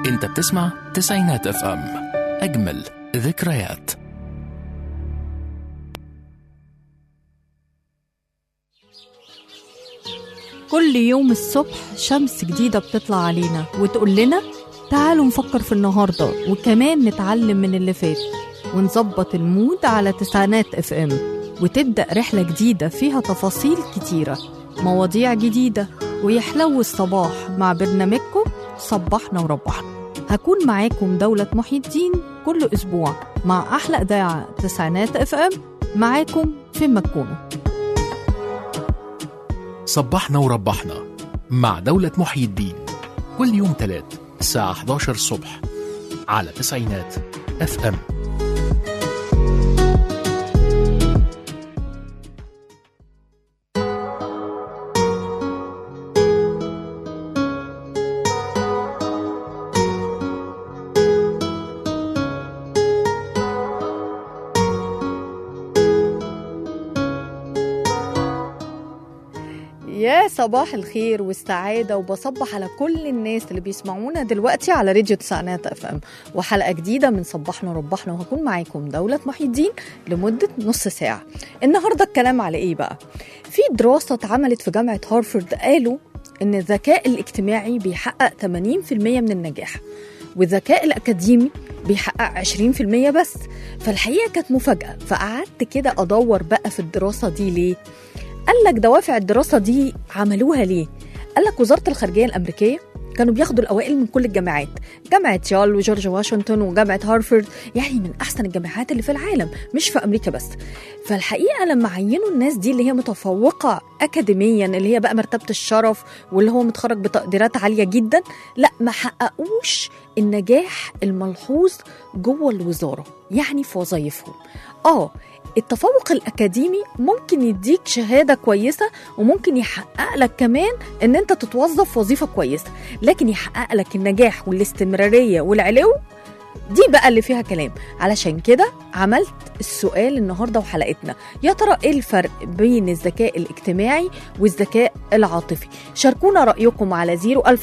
انت بتسمع تسعينات اف ام اجمل ذكريات كل يوم الصبح شمس جديدة بتطلع علينا وتقول لنا تعالوا نفكر في النهاردة وكمان نتعلم من اللي فات ونظبط المود على تسعينات اف ام وتبدأ رحلة جديدة فيها تفاصيل كتيرة مواضيع جديدة ويحلو الصباح مع برنامجكم صبحنا وربحنا هكون معاكم دولة محي الدين كل أسبوع مع أحلى إذاعة تسعينات اف ام معاكم في ما تكونوا صبحنا وربحنا مع دولة محيي الدين كل يوم تلات الساعة 11 الصبح على تسعينات اف ام يا صباح الخير والسعادة وبصبح على كل الناس اللي بيسمعونا دلوقتي على راديو تسعينات اف ام وحلقة جديدة من صبحنا وربحنا وهكون معاكم دولة محي الدين لمدة نص ساعة النهاردة الكلام على ايه بقى؟ في دراسة اتعملت في جامعة هارفارد قالوا ان الذكاء الاجتماعي بيحقق 80% من النجاح والذكاء الأكاديمي بيحقق 20% بس فالحقيقة كانت مفاجأة فقعدت كده أدور بقى في الدراسة دي ليه قال لك دوافع الدراسة دي عملوها ليه؟ قال لك وزارة الخارجية الأمريكية كانوا بياخدوا الأوائل من كل الجامعات جامعة يال وجورج واشنطن وجامعة هارفارد يعني من أحسن الجامعات اللي في العالم مش في أمريكا بس فالحقيقة لما عينوا الناس دي اللي هي متفوقة أكاديميا اللي هي بقى مرتبة الشرف واللي هو متخرج بتقديرات عالية جدا لا ما حققوش النجاح الملحوظ جوه الوزارة يعني في وظائفهم اه التفوق الأكاديمي ممكن يديك شهادة كويسة وممكن يحقق لك كمان إن أنت تتوظف في وظيفة كويسة لكن يحقق لك النجاح والاستمرارية والعلو دي بقى اللي فيها كلام علشان كده عملت السؤال النهارده وحلقتنا يا ترى ايه الفرق بين الذكاء الاجتماعي والذكاء العاطفي شاركونا رايكم على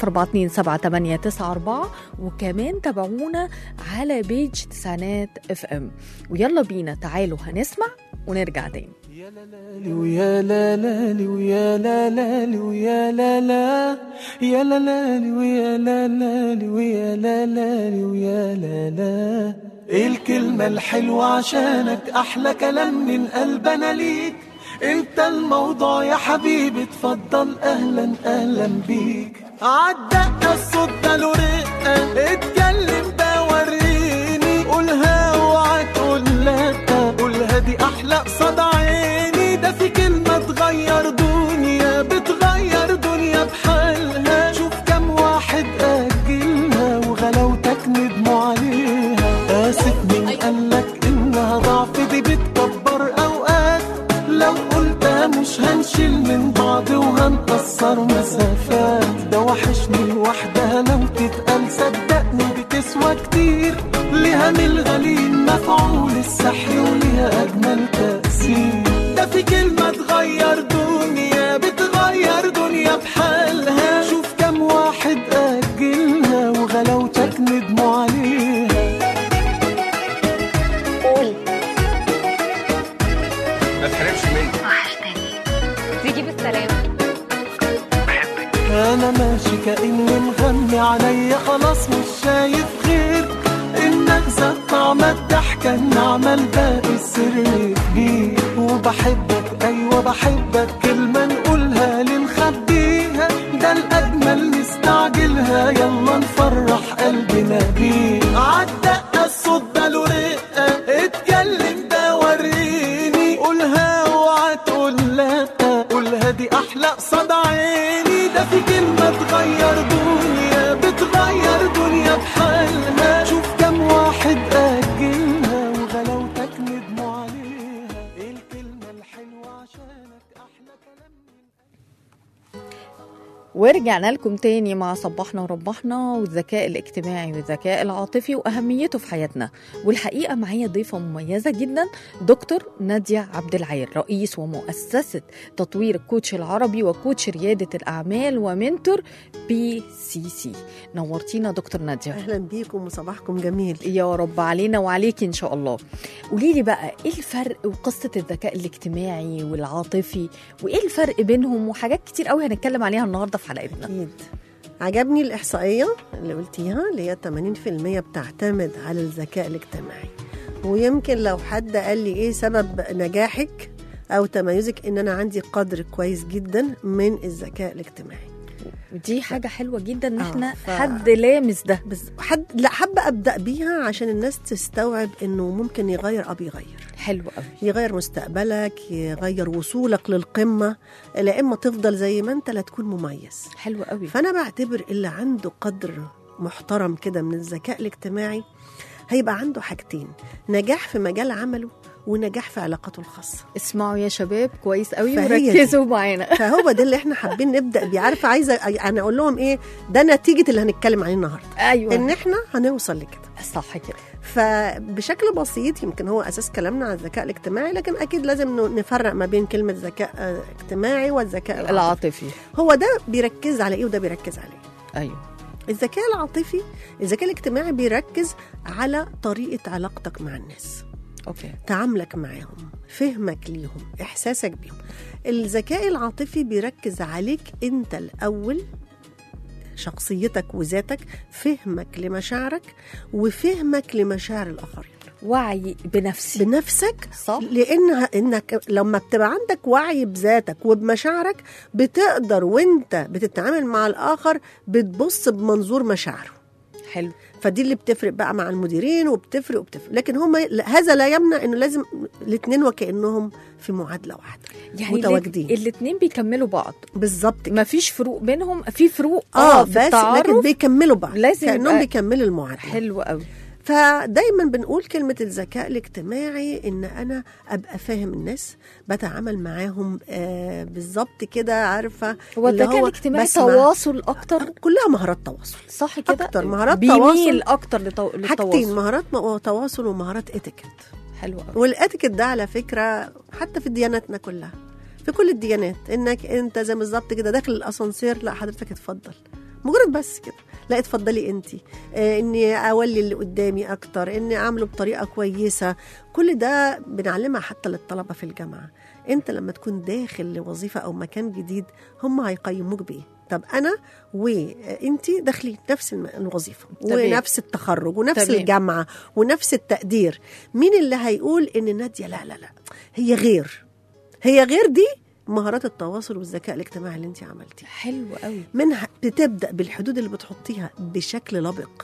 014278994 وكمان تابعونا على بيج تسعينات اف ام ويلا بينا تعالوا هنسمع ونرجع تاني يا لالي ويا لالي ويا لالي ويا لالا يا لالي ويا لالي ويا لالي ويا لالا ايه الكلمة الحلوة عشانك احلى كلام من قلبنا ليك انت الموضوع يا حبيبي اتفضل اهلا اهلا بيك عالدقة الصوت ده له رقة اتكلم ده وريني قولها اوعى تقول لا قولها دي احلى قصاد عيني ده في كلمة تغير دنيا بتغير دنيا بحالها شوف كم واحد أجلها وغلاوتك ندموا عليها آسف مين قالك إنها ضعف دي بتكبر أوقات لو قلتها مش هنشيل من بعض وهنقصر مسافات ده وحشني لوحدها لو تتقال صدقني بتسوى كتير ليها من الغليل مفعول السحر وليها أجمل تأثير ده في كلمة تغير دنيا بتغير دنيا بحالها شوف كم واحد أجلها وغلاوتك ندموا عليها قول ما تحرمش مني وحشتني تيجي بالسلامة انا ماشي كاني مغمي عليا خلاص مش شايف غير انك زاد طعم الضحكه النعمه الباقي السر كبير وبحبك ايوه بحبك كلمه نقولها لنخبيها ده الاجمل نستعجلها يلا نفرح قلبنا بيه عالدقه الصوت ده له رقه اتكلم ده وريني قولها اوعى تقول لا قولها دي احلى قصاد عيني ده في كلمه تغير دنيا بتغير دنيا بحالها شوف كم واحد اجلها وغلاوتك ندموا عليها ايه الكلمه الحلوه عشانك احلى كلام ورجعنا لكم تاني مع صباحنا وربحنا والذكاء الاجتماعي والذكاء العاطفي وأهميته في حياتنا والحقيقة معايا ضيفة مميزة جدا دكتور نادية عبد العال رئيس ومؤسسة تطوير الكوتش العربي وكوتش ريادة الأعمال ومنتور بي سي سي نورتينا دكتور نادية اهلا بيكم وصباحكم جميل يا رب علينا وعليكي ان شاء الله قولي لي بقى ايه الفرق وقصه الذكاء الاجتماعي والعاطفي وايه الفرق بينهم وحاجات كتير قوي هنتكلم عليها النهارده في حلقتنا اكيد عجبني الاحصائيه اللي قلتيها اللي هي 80% بتعتمد على الذكاء الاجتماعي ويمكن لو حد قال لي ايه سبب نجاحك او تميزك ان انا عندي قدر كويس جدا من الذكاء الاجتماعي ودي حاجه حلوه جدا ان آه، احنا ف- حد لامس ده بس حد لا حابه ابدا بيها عشان الناس تستوعب انه ممكن يغير اه بيغير حلو قوي يغير مستقبلك يغير وصولك للقمه لا اما تفضل زي ما انت لا تكون مميز حلو قوي فانا بعتبر اللي عنده قدر محترم كده من الذكاء الاجتماعي هيبقى عنده حاجتين نجاح في مجال عمله ونجاح في علاقاته الخاصه اسمعوا يا شباب كويس قوي فهي دي. وركزوا معانا فهو ده اللي احنا حابين نبدا بيه عارفه عايزه انا اقول لهم ايه ده نتيجه اللي هنتكلم عليه النهارده ان ايوه احنا هنوصل لكده صح كده فبشكل بسيط يمكن هو اساس كلامنا على الذكاء الاجتماعي لكن اكيد لازم ن- نفرق ما بين كلمه ذكاء آه، اجتماعي والذكاء العاطفي العاطفي هو ده بيركز على ايه وده بيركز على ايه ايوه الذكاء العاطفي الذكاء الاجتماعي بيركز على طريقة علاقتك مع الناس اوكي تعاملك معاهم فهمك ليهم إحساسك بيهم الذكاء العاطفي بيركز عليك أنت الأول شخصيتك وذاتك فهمك لمشاعرك وفهمك لمشاعر الآخرين وعي بنفسي بنفسك صح لان انك لما بتبقى عندك وعي بذاتك وبمشاعرك بتقدر وانت بتتعامل مع الاخر بتبص بمنظور مشاعره حلو فدي اللي بتفرق بقى مع المديرين وبتفرق وبتفرق لكن هم هذا لا يمنع انه لازم الاثنين وكانهم في معادله واحده يعني متواجدين. الاثنين بيكملوا بعض بالظبط كده. ما فيش فروق بينهم في فروق اه في بس لكن التعارف بيكملوا بعض لازم كانهم يبقى- بيكملوا المعادله حلو قوي فدايما بنقول كلمة الذكاء الاجتماعي إن أنا أبقى فاهم الناس بتعامل معاهم آه بالظبط كده عارفة هو اللي الذكاء هو الاجتماعي بسمع. تواصل اكتر كلها مهارات تواصل صح كده أكتر مهارات بيميل تواصل. اكتر لتو... حاجتين للتواصل مهارات م- تواصل ومهارات اتيكيت حلو قوي والاتيكيت ده على فكرة حتى في دياناتنا كلها في كل الديانات انك انت زي بالظبط كده داخل الاسانسير لا حضرتك اتفضل مجرد بس كده لا اتفضلي انت آه اني اولي اللي قدامي اكتر اني اعمله بطريقه كويسه كل ده بنعلمها حتى للطلبه في الجامعه انت لما تكون داخل لوظيفه او مكان جديد هم هيقيموك بايه طب انا وانت داخلين نفس الم- الوظيفه تمام. ونفس التخرج ونفس تمام. الجامعه ونفس التقدير مين اللي هيقول ان ناديه لا لا لا هي غير هي غير دي مهارات التواصل والذكاء الاجتماعي اللي انت عملتيه حلو قوي منها بتبدا بالحدود اللي بتحطيها بشكل لبق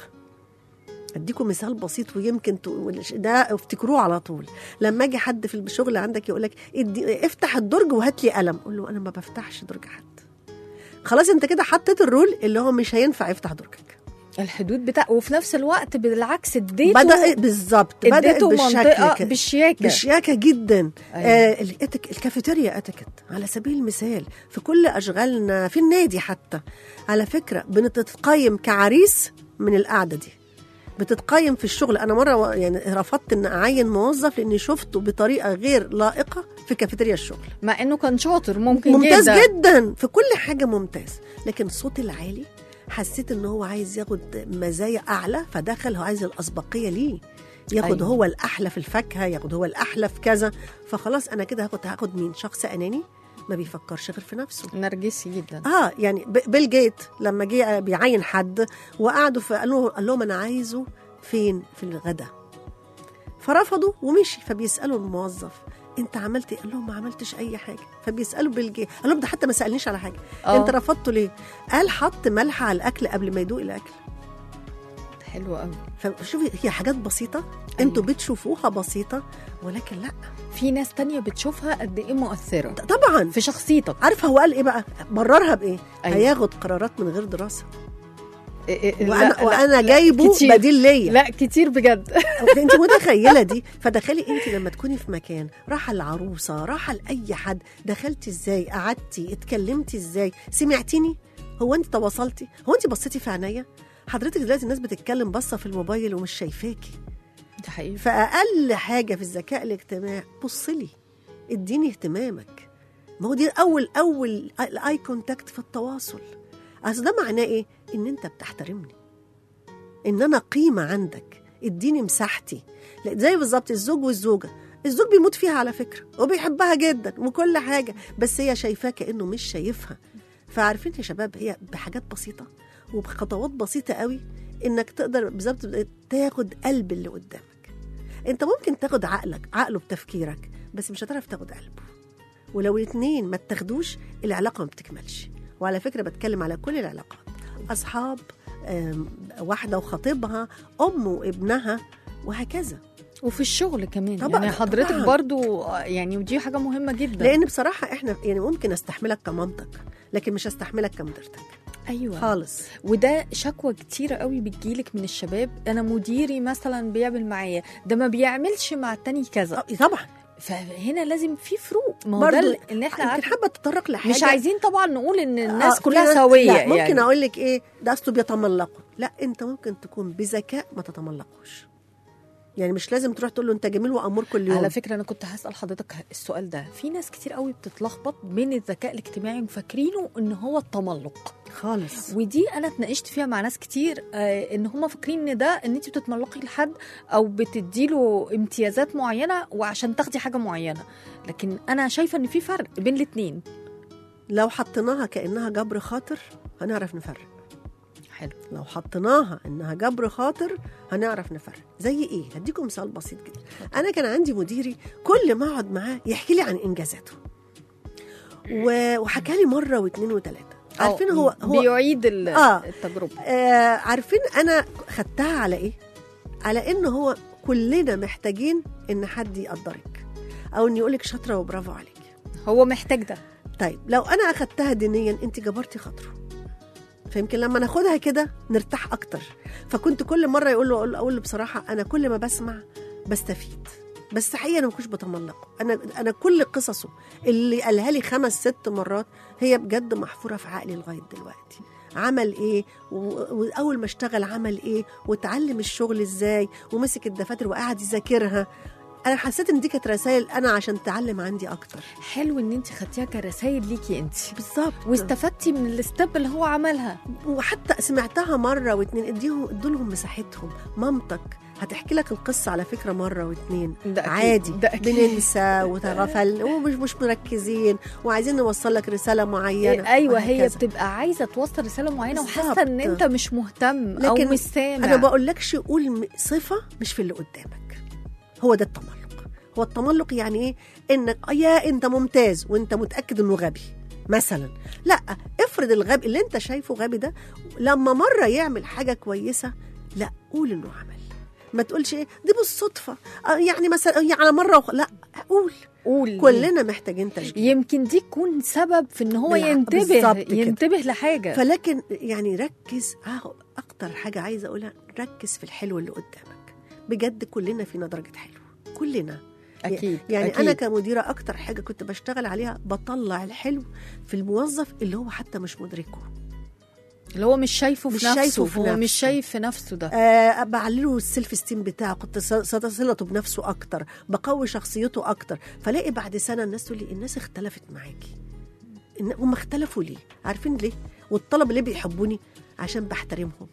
اديكم مثال بسيط ويمكن تقول ده افتكروه على طول لما اجي حد في الشغل عندك يقول لك ادي افتح الدرج وهات لي قلم اقول له انا ما بفتحش درج حد خلاص انت كده حطيت الرول اللي هو مش هينفع يفتح درجك الحدود بتاع وفي نفس الوقت بالعكس اديته بدا بالظبط بدات اديته بالشكل منطقه كده. بالشياكه بشياكه جدا أيوة. آه الاتك الكافيتيريا اتيكت على سبيل المثال في كل اشغالنا في النادي حتى على فكره بنتقيم كعريس من القعده دي بتتقيم في الشغل انا مره و- يعني رفضت ان اعين موظف لاني شفته بطريقه غير لائقه في كافيتيريا الشغل مع انه كان شاطر ممكن ممتاز جدا, جدا في كل حاجه ممتاز لكن الصوت العالي حسيت ان هو عايز ياخد مزايا اعلى فدخل هو عايز الاسبقيه ليه ياخد أيوة. أيوة. هو الاحلى في الفاكهه ياخد هو الاحلى في كذا فخلاص انا كده هاخد هاخد مين شخص اناني ما بيفكرش غير في نفسه نرجسي جدا اه يعني ب- بيل جيت لما جه بيعين حد وقعدوا في قالوا قال لهم انا عايزه فين في الغدا فرفضوا ومشي فبيسالوا الموظف انت عملت ايه؟ قال لهم ما عملتش اي حاجه فبيسالوا بيل جيت قال لهم ده حتى ما سالنيش على حاجه آه. انت رفضته ليه قال حط ملح على الاكل قبل ما يدوق الاكل حلو قوي فشوفي هي حاجات بسيطه انتوا بتشوفوها بسيطه ولكن لا في ناس تانية بتشوفها قد ايه مؤثره طبعا في شخصيتك عارفه هو قال ايه بقى بررها بايه أيوة. هياخد قرارات من غير دراسه إيه إيه وانا لا، وانا لا، جايبه كتير. بديل ليا لا كتير بجد انت متخيله دي فتخيلي انت لما تكوني في مكان راحه العروسه راحه لاي حد دخلتي ازاي قعدتي اتكلمتي ازاي سمعتيني هو انت تواصلتي هو انت بصيتي في عينيا حضرتك دلوقتي الناس بتتكلم باصه في الموبايل ومش شايفاكي ده حقيقي فاقل حاجه في الذكاء الاجتماعي بص لي اديني اهتمامك ما هو دي اول اول الاي كونتاكت في التواصل اصل ده معناه ايه ان انت بتحترمني ان انا قيمه عندك اديني مساحتي لا، زي بالظبط الزوج والزوجه الزوج بيموت فيها على فكره وبيحبها جدا وكل حاجه بس هي شايفاه كانه مش شايفها فعارفين يا شباب هي بحاجات بسيطه وبخطوات بسيطه قوي انك تقدر بالظبط تاخد قلب اللي قدامك انت ممكن تاخد عقلك عقله بتفكيرك بس مش هتعرف تاخد قلبه ولو الاتنين ما اتاخدوش العلاقه ما بتكملش وعلى فكره بتكلم على كل العلاقات اصحاب آم، واحده وخطيبها ام وابنها وهكذا وفي الشغل كمان طبعاً، يعني حضرتك طبعاً. برضو آه، يعني ودي حاجه مهمه جدا لان بصراحه احنا يعني ممكن استحملك كمامتك لكن مش استحملك كمديرتك ايوه خالص وده شكوى كتيرة قوي بتجيلك من الشباب انا مديري مثلا بيعمل معايا ده ما بيعملش مع التاني كذا آه، طبعا فهنا لازم في فروق ما هو برضو ده اللي احنا يمكن عارفين حابه اتطرق لحاجه مش عايزين طبعا نقول ان الناس آه، في كلها ناس- سويه لا ممكن يعني. اقول لك ايه ده اصله بيتملقوا لا انت ممكن تكون بذكاء ما تتملقوش يعني مش لازم تروح تقول له انت جميل وامور كل يوم على فكره انا كنت هسال حضرتك السؤال ده في ناس كتير قوي بتتلخبط بين الذكاء الاجتماعي وفاكرينه ان هو التملق خالص ودي انا اتناقشت فيها مع ناس كتير آه ان هم فاكرين ان ده ان انت بتتملقي لحد او بتديله امتيازات معينه وعشان تاخدي حاجه معينه لكن انا شايفه ان في فرق بين الاثنين لو حطيناها كانها جبر خاطر هنعرف نفرق حلو لو حطيناها انها جبر خاطر هنعرف نفرق زي ايه هديكم مثال بسيط جدا انا كان عندي مديري كل ما اقعد معاه يحكي لي عن انجازاته و- وحكى لي مره واثنين وثلاثه عارفين أو هو هو بيعيد ال- آه. التجربه آه عارفين انا خدتها على ايه على ان هو كلنا محتاجين ان حد يقدرك او ان يقولك شاطره وبرافو عليك هو محتاج ده طيب لو انا اخدتها دينيا انت جبرتي خاطره فيمكن لما ناخدها كده نرتاح اكتر فكنت كل مره يقول له اقول له, أقول له بصراحه انا كل ما بسمع بستفيد بس حقيقه انا ما كنتش بتملقه انا انا كل قصصه اللي قالها لي خمس ست مرات هي بجد محفوره في عقلي لغايه دلوقتي عمل ايه و- واول ما اشتغل عمل ايه وتعلم الشغل ازاي ومسك الدفاتر وقعد يذاكرها انا حسيت ان دي كانت رسائل انا عشان تعلم عندي اكتر حلو ان انت خدتيها كرسائل ليكي انت بالظبط واستفدتي من الستيب اللي هو عملها وحتى سمعتها مره واتنين اديهم ادولهم مساحتهم مامتك هتحكي لك القصه على فكره مره واتنين ده أكيد، عادي ده أكيد. بننسى وتغفل ومش مش مركزين وعايزين نوصل لك رساله معينه ايوه هي وهكذا. بتبقى عايزه توصل رساله معينه وحاسه بالظبط. ان انت مش مهتم او لكن مش سامع انا بقولكش قول م- صفه مش في اللي قدامك هو ده التملق هو التملق يعني ايه انك آه يا انت ممتاز وانت متاكد انه غبي مثلا لا افرض الغبي اللي انت شايفه غبي ده لما مره يعمل حاجه كويسه لا قول انه عمل ما تقولش ايه دي بالصدفه آه يعني مثلا يعني على مره وخ... لا قول قول كلنا محتاجين تشجيع يمكن دي تكون سبب في ان هو بالع- ينتبه بالظبط كده. ينتبه لحاجه فلكن يعني ركز آه اكتر حاجه عايزه اقولها ركز في الحلو اللي قدامك بجد كلنا فينا درجه حلو كلنا اكيد يعني أكيد. انا كمديره اكتر حاجه كنت بشتغل عليها بطلع الحلو في الموظف اللي هو حتى مش مدركه اللي هو مش شايفه في مش نفسه شايفه في هو مش نفسه. شايف في نفسه ده آه بعلله السيلف ستيم بتاعه كنت ص- ص- صلته بنفسه اكتر بقوي شخصيته اكتر فلاقي بعد سنه الناس تقول لي الناس اختلفت معاكي إن هم اختلفوا ليه عارفين ليه والطلبه ليه بيحبوني عشان بحترمهم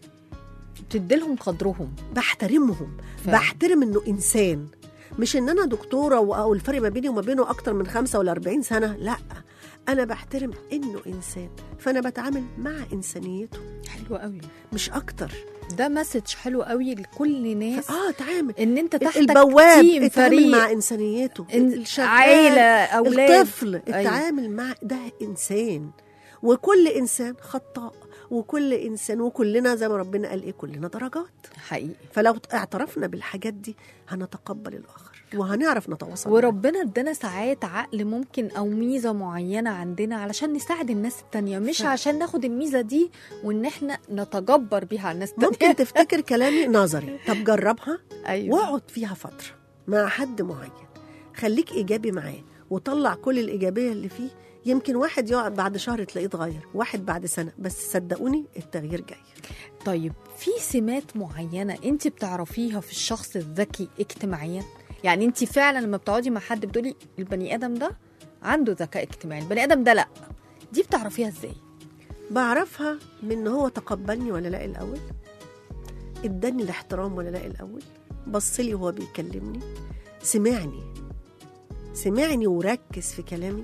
بتديلهم قدرهم بحترمهم فعلا. بحترم انه انسان مش ان انا دكتوره و- او الفرق ما بيني وما بينه اكتر من خمسة ولا 40 سنه لا انا بحترم انه انسان فانا بتعامل مع انسانيته حلو قوي مش اكتر ده مسج حلو قوي لكل ناس اه تعامل ان انت تحتك البواب تيم اتعامل فريق مع انسانيته إن- الشغال عيله اولاد الطفل أيوة. اتعامل مع ده انسان وكل انسان خطاء وكل انسان وكلنا زي ما ربنا قال ايه كلنا درجات حقيقي فلو اعترفنا بالحاجات دي هنتقبل الاخر وهنعرف نتواصل معاه. وربنا ادانا ساعات عقل ممكن او ميزه معينه عندنا علشان نساعد الناس التانية مش ف- عشان ناخد الميزه دي وان احنا نتجبر بيها على الناس التانية ممكن تفتكر كلامي نظري طب جربها ايوه واقعد فيها فتره مع حد معين خليك ايجابي معاه وطلع كل الايجابيه اللي فيه يمكن واحد يقعد بعد شهر تلاقيه اتغير واحد بعد سنه بس صدقوني التغيير جاي طيب في سمات معينه انت بتعرفيها في الشخص الذكي اجتماعيا يعني انت فعلا لما بتقعدي مع حد بتقولي البني ادم ده عنده ذكاء اجتماعي البني ادم ده لا دي بتعرفيها ازاي بعرفها من ان هو تقبلني ولا لا الاول اداني الاحترام ولا لا الاول بص لي وهو بيكلمني سمعني سمعني وركز في كلامي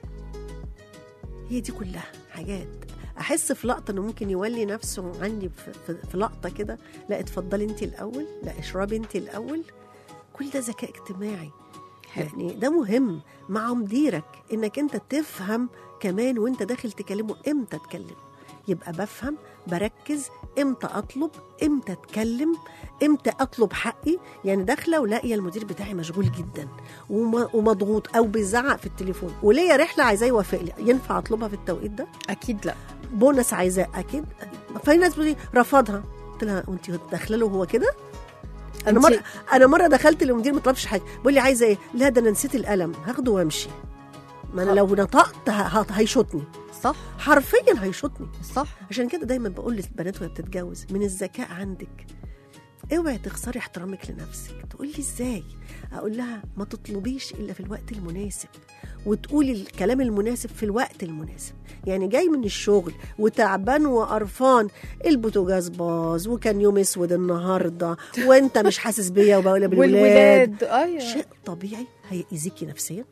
هي دي كلها حاجات احس في لقطه انه ممكن يولي نفسه عندي في, في, في لقطه كده لا اتفضلي انت الاول لا اشربي انت الاول كل ده ذكاء اجتماعي حلو. يعني ده مهم مع مديرك انك انت تفهم كمان وانت داخل تكلمه امتى تكلمه يبقى بفهم بركز امتى اطلب امتى اتكلم امتى اطلب حقي يعني داخله ولاقيه المدير بتاعي مشغول جدا وم- ومضغوط او بيزعق في التليفون وليا رحله عايزاه يوافق لي ينفع اطلبها في التوقيت ده اكيد لا بونص عايزاه اكيد ففي ناس بتقول لي رفضها قلت لها وانت داخله له هو كده انا أنت- مره انا مره دخلت للمدير ما طلبش حاجه بيقول لي عايزه ايه لا ده انا نسيت القلم هاخده وامشي ما انا لو نطقت ه- ه- هيشوطني صح حرفيا هيشوطني صح عشان كده دايما بقول للبنات وهي بتتجوز من الذكاء عندك اوعي تخسري احترامك لنفسك تقول لي ازاي اقول لها ما تطلبيش الا في الوقت المناسب وتقولي الكلام المناسب في الوقت المناسب يعني جاي من الشغل وتعبان وقرفان البوتاجاز باظ وكان يوم اسود النهارده وانت مش حاسس بيا وبقول بالولاد والولاد ايوه شيء طبيعي هيأذيكي نفسيا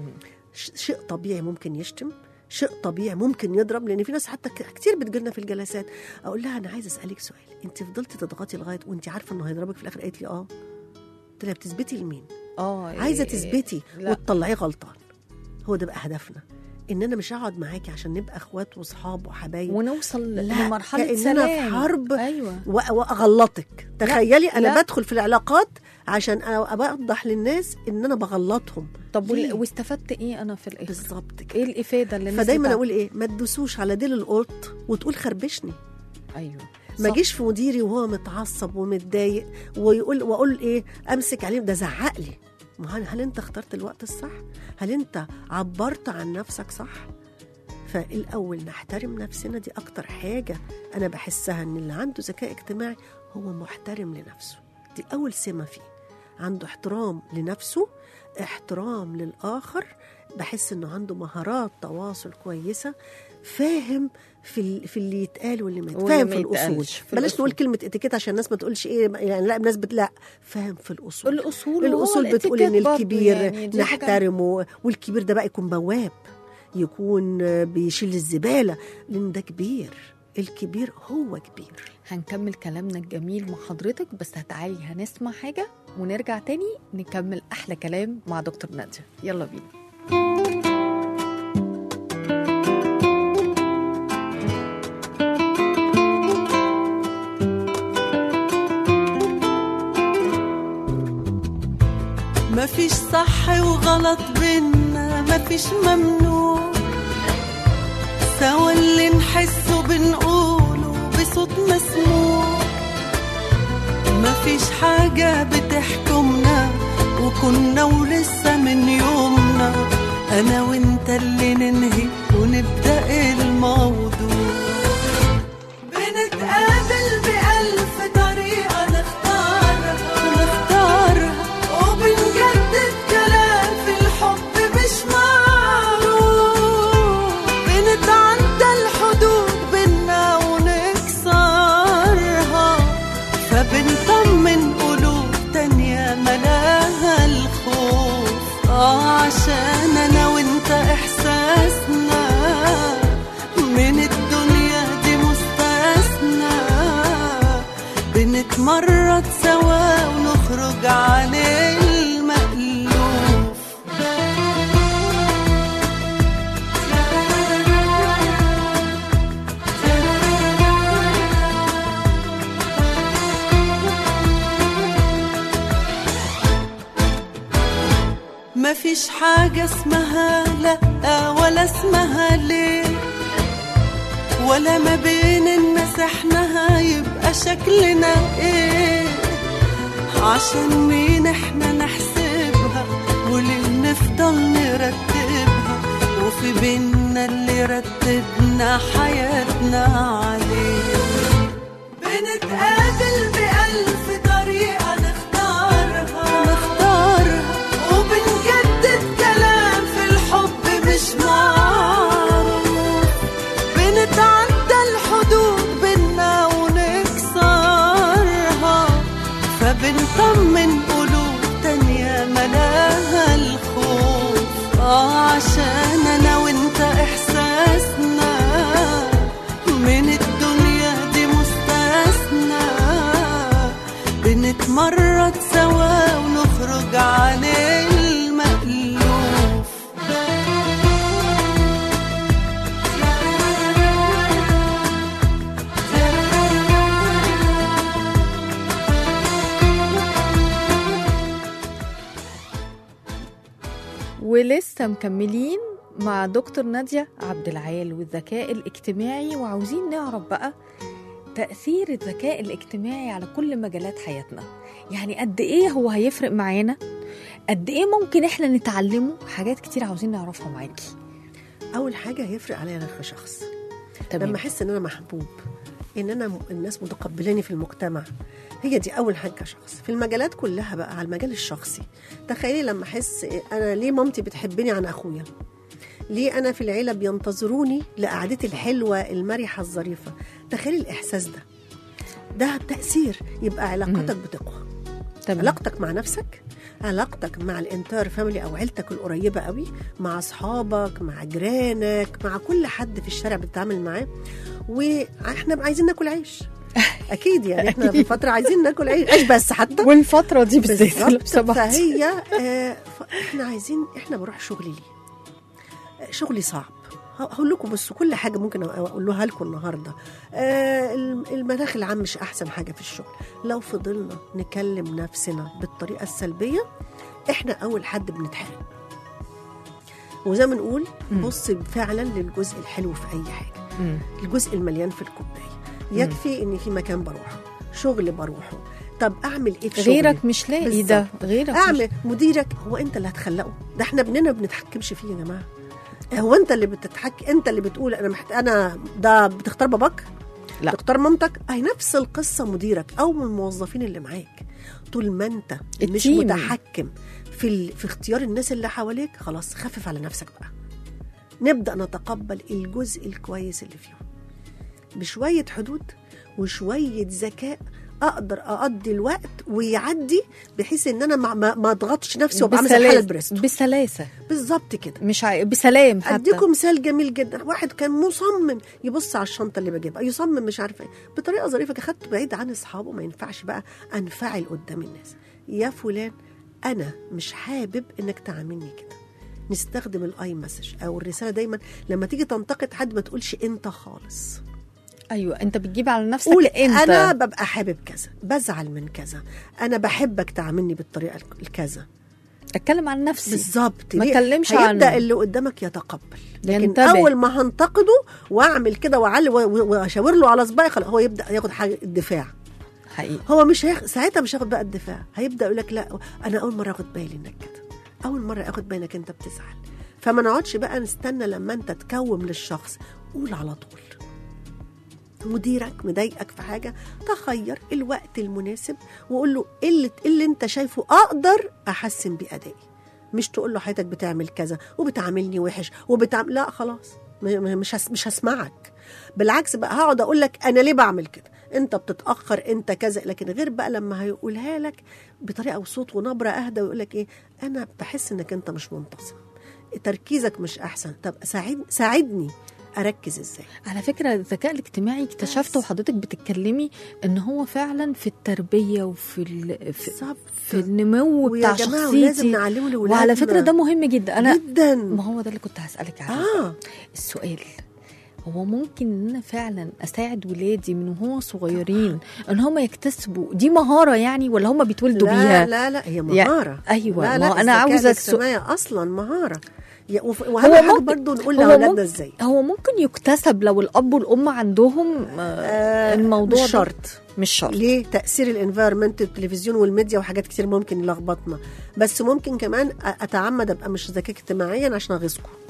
ش- شيء طبيعي ممكن يشتم شيء طبيعي ممكن يضرب لان في ناس حتى ك- كتير بتجيلنا في الجلسات اقول لها انا عايزه اسالك سؤال انت فضلتي تضغطي لغايه وانت عارفه انه هيضربك في الاخر قالت لي اه قلت لها بتثبتي لمين اه عايزه إيه، تثبتي لا. وتطلعيه غلطان هو ده بقى هدفنا ان انا مش هقعد معاكي عشان نبقى اخوات واصحاب وحبايب ونوصل لا، لمرحله كأننا سلام في حرب. ايوه و- واغلطك تخيلي انا لا. بدخل في العلاقات عشان أ- اوضح للناس ان انا بغلطهم طب وال- ليه؟ واستفدت ايه انا في الاخر بالظبط كده ايه الافاده اللي الناس فدايما بتاع- اقول ايه ما تدوسوش على ديل القط وتقول خربشني ايوه ما صح. اجيش في مديري وهو متعصب ومتضايق ويقول واقول ايه امسك عليه ده زعق لي ما هل, هل انت اخترت الوقت الصح هل انت عبرت عن نفسك صح فالاول نحترم نفسنا دي اكتر حاجه انا بحسها ان اللي عنده ذكاء اجتماعي هو محترم لنفسه دي اول سمه فيه عنده احترام لنفسه احترام للاخر بحس انه عنده مهارات تواصل كويسه فاهم في ال- في اللي يتقال واللي ما يتقال واللي فاهم ما في الاصول يتقالش، في بلاش الأصول. نقول كلمه اتيكيت عشان الناس ما تقولش ايه يعني لا الناس بت لا فاهم في الاصول الاصول الاصول وهو بتقول ان الاتيكيت برضه الكبير يعني دي حاجة- نحترمه والكبير ده بقى يكون بواب يكون بيشيل الزباله لان ده كبير الكبير هو كبير هنكمل كلامنا الجميل مع حضرتك بس هتعالي هنسمع حاجه ونرجع تاني نكمل احلى كلام مع دكتور ناديه يلا بينا مفيش صح وغلط بينا مفيش ممنوع سوا اللي نحسه بنقوله بصوت مسموع مفيش حاجة بتحكمنا وكنا ولسه من يومنا أنا وإنت اللي ننهي ونبدأ الموضوع بنتقابل بألف طريقة نختارها نختارها وبنجدد كلام في الحب مش معروف بنتعدى الحدود بينا ونكسرها فبنطمن قلوب تانية ملاها الخوف اه عشان انا وانت احساسنا من الدنيا دي مستثنى بنتمرد سوا ونخرج عن المألوف مفيش حاجة اسمها لأ ولا اسمها ليه ولا ما بين الناس احنا هيبقى شكلنا ايه عشان مين احنا نحسبها وليه نفضل نرتبها وفي في بينا اللي رتبنا حياتنا عليه بنتقابل بألف طريقة نختارها نختارها وبنجدد كلام في الحب مش معروف بنتعدى الحدود بينا ونكسرها فبنطمن قلوب تانية ملاها الخوف اه عشان انا وانت احساسنا من الدنيا دي مستثنى بنتمرد سوا ونخرج عن المألوف ولسه مكملين مع دكتور نادية عبد العال والذكاء الاجتماعي وعاوزين نعرف بقى تأثير الذكاء الاجتماعي على كل مجالات حياتنا يعني قد ايه هو هيفرق معانا قد ايه ممكن احنا نتعلمه حاجات كتير عاوزين نعرفها معاكي اول حاجه هيفرق عليا انا كشخص لما تمام احس ان انا محبوب ان انا م- الناس متقبلاني في المجتمع هي دي اول حاجه كشخص في المجالات كلها بقى على المجال الشخصي تخيلي لما احس إيه، انا ليه مامتي بتحبني عن اخويا ليه انا في العيله بينتظروني لقعدتي الحلوه المرحه الظريفه تخيلي الاحساس ده ده تاثير يبقى علاقتك بتقوى تمام علاقتك مع نفسك علاقتك مع الانتر فاميلي او عيلتك القريبه قوي مع اصحابك مع جيرانك مع كل حد في الشارع بتتعامل معاه واحنا عايزين ناكل عيش اكيد يعني احنا في فتره عايزين ناكل عيش عيش بس حتى والفترة دي بالذات لو بالظبط سمحتي. فهي آه، ف- احنا عايزين احنا بروح شغلي ليه آه، شغلي صعب ه- هقول لكم بس كل حاجه ممكن أ- اقولها لكم النهارده آه، الم- المناخ العام مش احسن حاجه في الشغل لو فضلنا نكلم نفسنا بالطريقه السلبيه احنا اول حد بنتحرم وزي ما نقول مم. بص فعلا للجزء الحلو في اي حاجه مم. الجزء المليان في الكوبايه يكفي ان في مكان بروحه شغل بروحه طب اعمل ايه في شغلي غيرك مش لاقي ده غيرك مش اعمل مديرك هو انت اللي هتخلقه ده احنا ابننا ما بنتحكمش فيه يا جماعه هو انت اللي بتتحك انت اللي بتقول انا محت... انا ده بتختار باباك لا. تختار مامتك اي نفس القصه مديرك او من الموظفين اللي معاك طول ما انت مش التيم. متحكم في ال... في اختيار الناس اللي حواليك خلاص خفف على نفسك بقى نبدا نتقبل الجزء الكويس اللي فيهم بشويه حدود وشويه ذكاء اقدر اقضي الوقت ويعدي بحيث ان انا ما, ما, ما اضغطش نفسي وابقى عامله زي حاله بسلاسة بريستو بسلاسة بالظبط كده مش عاي... بسلام حتى اديكم مثال جميل جدا واحد كان مصمم يبص على الشنطه اللي بجيبها يصمم مش عارفه ايه بطريقه ظريفه كده خدته بعيد عن اصحابه ما ينفعش بقى انفعل قدام الناس يا فلان انا مش حابب انك تعاملني كده نستخدم الاي مسج او الرساله دايما لما تيجي تنتقد حد ما تقولش انت خالص ايوه انت بتجيب على نفسك قول انت انا ببقى حابب كذا بزعل من كذا انا بحبك تعاملني بالطريقه الكذا اتكلم عن نفسي بالظبط ما ليه؟ اتكلمش هيبدا عنه. اللي قدامك يتقبل لكن ينتبه. اول ما هنتقده واعمل كده واعلي و- و- واشاور له على صباعي خلاص هو يبدا ياخد حاجه الدفاع حقيقي هو مش هيخ... ساعتها مش هياخد بقى الدفاع هيبدا يقول لك لا انا اول مره اخد بالي انك كده اول مره اخد بالي انك انت بتزعل فما نقعدش بقى نستنى لما انت تكوم للشخص قول على طول مديرك مضايقك في حاجه تخير الوقت المناسب وقول له ايه اللي, إيه اللي انت شايفه اقدر احسن بيه ادائي مش تقول له حياتك بتعمل كذا وبتعاملني وحش وبتعمل لا خلاص م- م- مش هس... مش هسمعك بالعكس بقى هقعد اقول لك انا ليه بعمل كده انت بتتاخر انت كذا لكن غير بقى لما هيقولها لك بطريقه وصوت ونبره اهدى ويقول لك ايه انا بحس انك انت مش منتظم تركيزك مش احسن طب ساعد ساعدني اركز ازاي على فكرة الذكاء الاجتماعي اكتشفته بس. وحضرتك بتتكلمي ان هو فعلا في التربية وفي ال... في, بالظبط في النمو بتاع ويا جماعه ولازم شخصيتي نعلمه لاولادنا وعلى فكرة ده مهم جدا انا جدا ما هو ده اللي كنت هسألك عليه اه السؤال هو ممكن ان انا فعلا اساعد ولادي من وهو صغيرين ان هم يكتسبوا دي مهاره يعني ولا هم بيتولدوا لا بيها لا لا هي يا- مهاره أيوة، لا ما لا هو أنا الذكاء عاوزة السؤ- الاجتماعي اصلا مهاره يا- وف- هو واهم حاجه ممكن- برضه نقول هو لاولادنا ممكن- ازاي هو ممكن يكتسب لو الاب والام عندهم آه آه، الموضوع مش ده؟ شرط مش شرط ليه تاثير الانفايرمنت التلفزيون والميديا وحاجات كتير ممكن يلخبطنا بس ممكن كمان أ- اتعمد ابقى مش ذكي اجتماعيا عشان اغيظكم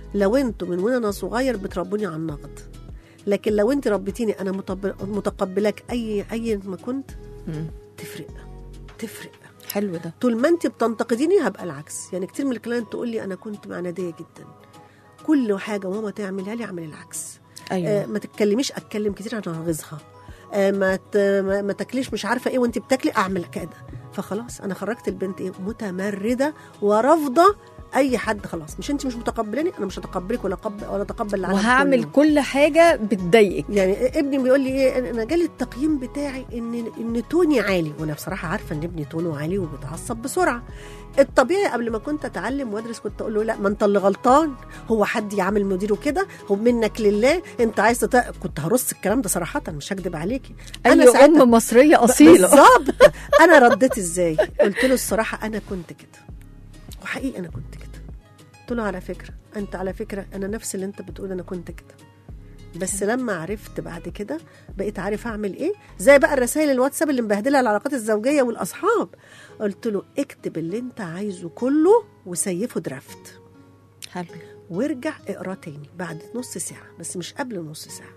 لو انتوا من وانا صغير بتربوني على النقد لكن لو انت ربيتيني انا متب- متقبلاك اي اي ما كنت مم. تفرق تفرق حلو ده طول ما انت بتنتقديني هبقى العكس يعني كتير من الكلاينت تقول لي انا كنت معناديه جدا كل حاجه ماما تعملها لي اعمل العكس ايوه آه ما تتكلميش اتكلم كتير عشان اغيظها آه ما ت- ما ما تاكليش مش عارفه ايه وانت بتاكلي اعمل كده فخلاص انا خرجت البنت ايه متمرده ورافضه اي حد خلاص مش انت مش متقبلاني انا مش هتقبلك ولا أقبل ولا اتقبل العالم وهعمل كله. كل حاجه بتضايقك يعني ابني بيقول لي ايه انا جالي التقييم بتاعي ان ان توني عالي وانا بصراحه عارفه ان ابني تونه عالي وبيتعصب بسرعه الطبيعي قبل ما كنت اتعلم وادرس كنت اقول له لا ما انت اللي غلطان هو حد يعمل مديره كده هو منك لله انت عايز تت... كنت هرص الكلام ده صراحه مش هكدب عليكي اي ساعتها- ام مصريه اصيله بالظبط انا رديت ازاي قلت له الصراحه انا كنت كده وحقيقي انا كنت كده قلت له على فكره انت على فكره انا نفس اللي انت بتقول انا كنت كده بس لما عرفت بعد كده بقيت عارف اعمل ايه زي بقى الرسائل الواتساب اللي مبهدله العلاقات الزوجيه والاصحاب قلت له اكتب اللي انت عايزه كله وسيفه درافت حلو وارجع اقراه تاني بعد نص ساعه بس مش قبل نص ساعه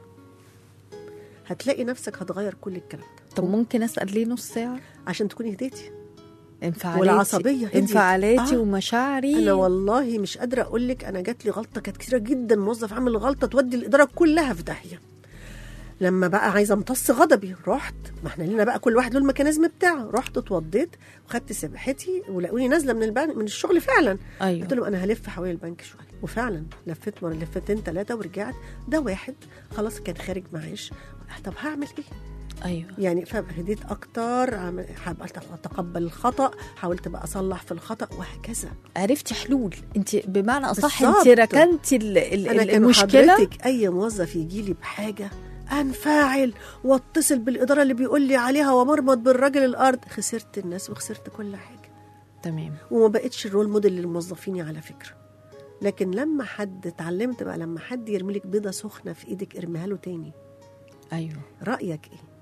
هتلاقي نفسك هتغير كل الكلام ده طب ممكن اسال ليه نص ساعه عشان تكوني هديتي انفعالاتي والعصبية هديت. انفعالاتي آه. ومشاعري انا والله مش قادره اقول لك انا جات لي غلطه كانت كتيره جدا موظف عمل غلطه تودي الاداره كلها في داهيه لما بقى عايزه امتص غضبي رحت ما احنا لينا بقى كل واحد له الميكانيزم بتاعه رحت اتوضيت وخدت سبحتي ولقوني نازله من البنك من الشغل فعلا ايوه قلت لهم انا هلف حوالين البنك شويه وفعلا لفيت مره لفتين ثلاثه ورجعت ده واحد خلاص كان خارج معاش طب هعمل ايه ايوه يعني فهديت اكتر عم- حاولت اتقبل الخطا حاولت بقى اصلح في الخطا وهكذا عرفتي حلول انت بمعنى اصح بالظبط. انت ركنتي ال- ال- انا ال- كان المشكله حضرتك اي موظف يجي لي بحاجه انفعل واتصل بالاداره اللي بيقول لي عليها ومرمط بالراجل الارض خسرت الناس وخسرت كل حاجه تمام وما بقتش الرول موديل للموظفين على فكره لكن لما حد اتعلمت بقى لما حد يرمي لك بيضه سخنه في ايدك ارميها له تاني ايوه رايك ايه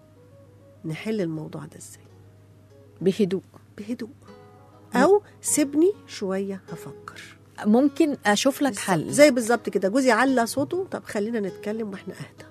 نحل الموضوع ده ازاي بهدوء بهدوء او سيبني شويه هفكر ممكن اشوف لك حل زي بالظبط كده جوزي على صوته طب خلينا نتكلم واحنا اهدى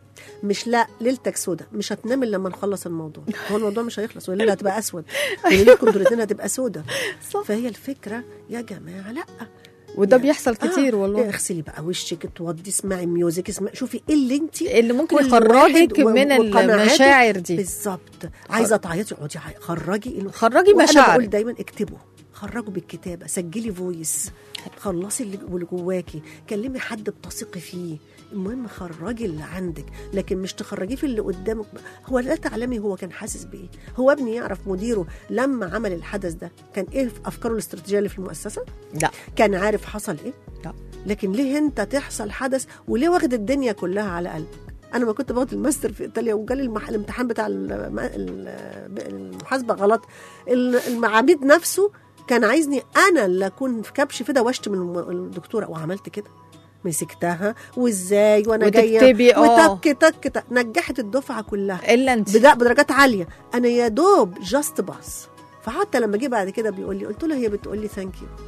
مش لا ليلتك سودة مش هتنام الا لما نخلص الموضوع هو الموضوع مش هيخلص والليله هتبقى اسود وليلتكم انتوا الاثنين هتبقى سودة صح. فهي الفكره يا جماعه لا وده يعني- بيحصل كتير آه، والله اغسلي بقى وشك اتوضي اسمعي ميوزك اسمعي شوفي ايه اللي انت اللي ممكن كل يخرجك واحد و- من وقناعاته. المشاعر دي بالظبط عايزه تعيطي اقعدي عي- خرجي ال- خرجي وأنا مشاعرك. بقول دايما اكتبوا خرجوا بالكتابه سجلي فويس خلصي اللي اللي جواكي كلمي حد بتثقي فيه المهم خرجي اللي عندك لكن مش تخرجيه في اللي قدامك هو لا تعلمي هو كان حاسس بايه هو ابني يعرف مديره لما عمل الحدث ده كان ايه افكاره الاستراتيجيه اللي في المؤسسه لا كان عارف حصل ايه لا لكن ليه انت تحصل حدث وليه واخد الدنيا كلها على قلبك انا ما كنت باخد الماستر في ايطاليا وجالي المح... الامتحان بتاع الم- ال- المحاسبه غلط ال- المعاميد نفسه كان عايزني انا اللي اكون في كبش فدا واشتم الم- الدكتوره وعملت كده مسكتها وازاي وانا جايه وتكتبي، آه. وتك تك تك نجحت الدفعه كلها الا انت بدا بدرجات عاليه انا يا دوب جاست باس فحتى لما جه بعد كده بيقول لي قلت له هي بتقول لي ثانك يو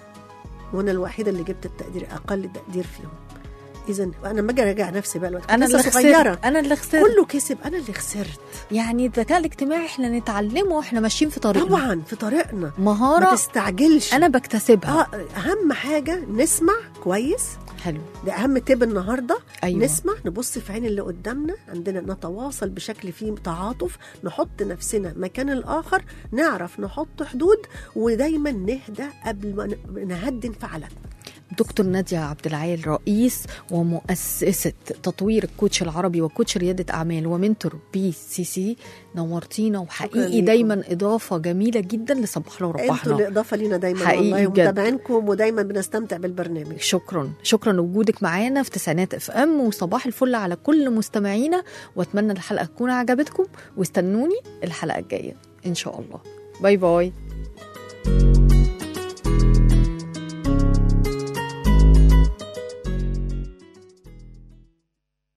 وانا الوحيده اللي جبت التقدير اقل تقدير فيهم اذا انا لما اجي اراجع نفسي بقى الوقت انا لسه اللي صغيره خسرت انا اللي خسرت كله كسب انا اللي خسرت يعني الذكاء الاجتماعي احنا نتعلمه واحنا ماشيين في طريقنا طبعا في طريقنا ما مهاره تستعجلش انا بكتسبها اه اهم حاجه نسمع كويس حلو ده اهم تيب النهارده أيوة. نسمع نبص في عين اللي قدامنا عندنا نتواصل بشكل فيه تعاطف نحط نفسنا مكان الاخر نعرف نحط حدود ودايما نهدى قبل ما ن- نهدي انفعالاتنا دكتور نادية عبد العال رئيس ومؤسسة تطوير الكوتش العربي وكوتش ريادة أعمال ومنتور بي سي سي نورتينا وحقيقي ليكم. دايما إضافة جميلة جدا لصباح له انتوا ربحنا الاضافه لينا دايما حقيقي والله بجد. ومتابعينكم ودايما بنستمتع بالبرنامج شكرا شكرا لوجودك معانا في تسعينات اف ام وصباح الفل على كل مستمعينا واتمنى الحلقه تكون عجبتكم واستنوني الحلقه الجايه ان شاء الله باي باي